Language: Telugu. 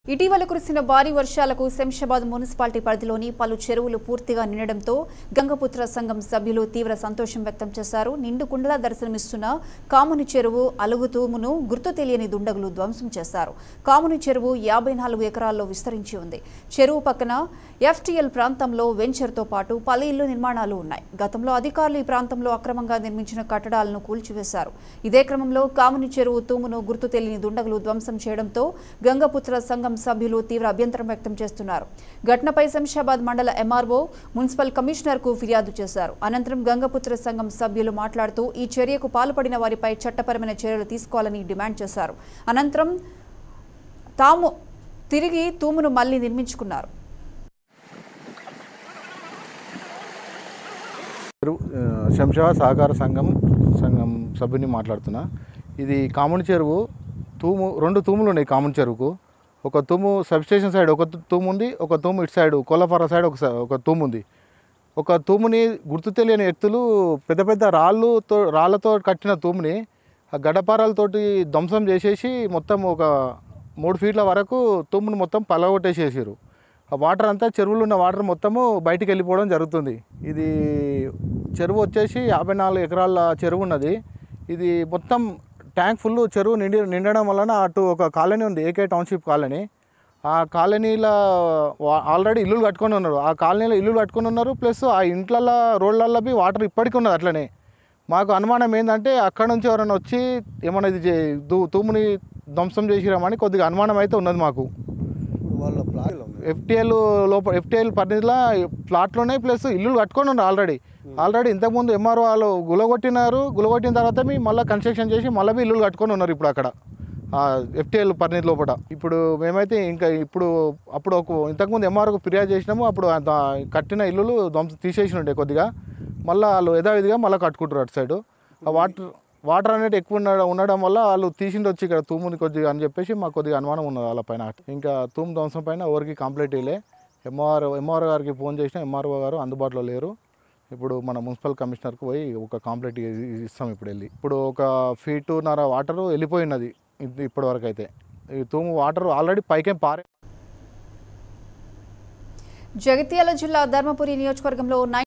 ఇటీవల కురిసిన భారీ వర్షాలకు శంషాబాద్ మున్సిపాలిటీ పరిధిలోని పలు చెరువులు పూర్తిగా నిండడంతో గంగపుత్ర సంఘం సభ్యులు తీవ్ర సంతోషం వ్యక్తం చేశారు నిండు కుండలా దర్శనమిస్తున్న కాముని చెరువు అలుగుతూమును గుర్తు తెలియని దుండగులు ధ్వంసం చేశారు కాముని చెరువు యాభై నాలుగు ఎకరాల్లో విస్తరించి ఉంది చెరువు పక్కన ఎఫ్టీఎల్ ప్రాంతంలో వెంచర్తో పాటు పలు ఇళ్లు నిర్మాణాలు ఉన్నాయి గతంలో అధికారులు ఈ ప్రాంతంలో అక్రమంగా నిర్మించిన కట్టడాలను కూల్చివేశారు ఇదే క్రమంలో కాముని చెరువు తూమును గుర్తు తెలియని దుండగులు ధ్వంసం చేయడంతో గంగపుత్ర సంఘం సభ్యులు తీవ్ర అభ్యంతరం వ్యక్తం చేస్తున్నారు ఘటనపై శంషాబాద్ మండల ఎంఆర్ఓ మున్సిపల్ కమిషనర్ కు ఫిర్యాదు చేశారు అనంతరం గంగపుత్ర సంఘం సభ్యులు మాట్లాడుతూ ఈ చర్యకు పాల్పడిన వారిపై చట్టపరమైన చర్యలు తీసుకోవాలని డిమాండ్ చేశారు అనంతరం తాము తిరిగి తూమును మళ్లీ నిర్మించుకున్నారు పేరు ఆ, శంషాబాద్ సహకార సంఘం సంఘం సభ్యుని మాట్లాడుతున్నా ఇది కాముని చెరువు తూము రెండు తూములు ఉన్నాయి కాముని చెరువుకు ఒక తూము సబ్స్టేషన్ సైడ్ ఒక తూము ఉంది ఒక తూము ఇటు సైడ్ కోలపార సైడ్ ఒక స- ఒక తూము ఉంది ఒక తూముని గుర్తు తెలియని వ్యక్తులు పెద్ద పెద్ద రాళ్ళుతో రాళ్ళతో కట్టిన తూముని ఆ గడ్డపారాలతోటి ధ్వంసం చేసేసి మొత్తం ఒక మూడు ఫీట్ల వరకు తూముని మొత్తం పలగొట్టేసేసారు ఆ వాటర్ అంతా చెరువులో ఉన్న వాటర్ మొత్తము బయటికి వెళ్ళిపోవడం జరుగుతుంది ఇది చెరువు వచ్చేసి యాభై నాలుగు ఎకరాల చెరువు ఉన్నది ఇది మొత్తం ట్యాంక్ ఫుల్ చెరువు నిండి నిండడం వలన అటు ఒక కాలనీ ఉంది ఏకే టౌన్షిప్ కాలనీ ఆ కాలనీలో వా- ఆల్రెడీ ఇల్లులు కట్టుకొని ఉన్నారు ఆ కాలనీలో ఇల్లులు కట్టుకొని ఉన్నారు ప్లస్ ఆ ఇంట్లల్లో రోడ్లల్లో బి వాటర్ ఇప్పటికీ ఉన్నది అట్లనే మాకు అనుమానం ఏంటంటే అక్కడ నుంచి ఎవరైనా వచ్చి ఏమైనా ఇది చే- దూ తూముని ధ్వంసం చేసిరామని కొద్దిగా అనుమానం అయితే ఉన్నది మాకు వాళ్ళ ప్లాన్ ఎఫ్టీఎల్ లోపల ఎఫ్టీఎల్ పరిధిలో ప్లాట్లోనే ప్లస్ ఇల్లులు కట్టుకొని ఉన్నారు ఆల్రెడీ ఆల్రెడీ ఇంతకుముందు ఎంఆర్ఓ వాళ్ళు గులగొట్టినారు గులగొట్టిన తర్వాత మీ మళ్ళీ కన్స్ట్రక్షన్ చేసి మళ్ళీ మీ ఇల్లులు కట్టుకొని ఉన్నారు ఇప్పుడు అక్కడ ఎఫ్టీఎల్ పరిధి లోపల ఇప్పుడు మేమైతే ఇంకా ఇప్పుడు అప్పుడు ఒక ఇంతకుముందు ఎంఆర్ఓకి ఫిర్యాదు చేసినాము అప్పుడు ఆ దా- కట్టిన ఇల్లులు ధ్వంసం తీసేసి ఉండే కొద్దిగా మళ్ళీ వాళ్ళు యథావిధిగా మళ్ళీ కట్టుకుంటారు అటు సైడ్ ఆ వాటర్ వాటర్ అనేది ఎక్కువ ఉండడం ఉండడం వల్ల వాళ్ళు తీసిండి వచ్చి ఇక్కడ తూముని కొద్దిగా అని చెప్పేసి మాకు కొద్దిగా అనుమానం ఉన్నది వాళ్ళ పైన ఇంకా తూము ధ్వంసం పైన ఎవరికి కంప్లైంట్ ఇవ్వలే ఎంఆర్ ఎంఆర్ఓ గారికి ఫోన్ చేసినా ఎంఆర్ఓ గారు అందుబాటులో లేరు ఇప్పుడు మన మున్సిపల్ కమిషనర్కి పోయి ఒక కంప్లైంట్ ఇ- ఇస్తాం ఇప్పుడు వెళ్ళి ఇప్పుడు ఒక ఫీటున్నర వాటర్ వెళ్ళిపోయినది ఇప్- ఇప్పటి వరకు అయితే ఈ తూము వాటర్ ఆల్రెడీ పైకేం పారే జగిత్యాల జిల్లా ధర్మపురి నియోజకవర్గంలో నై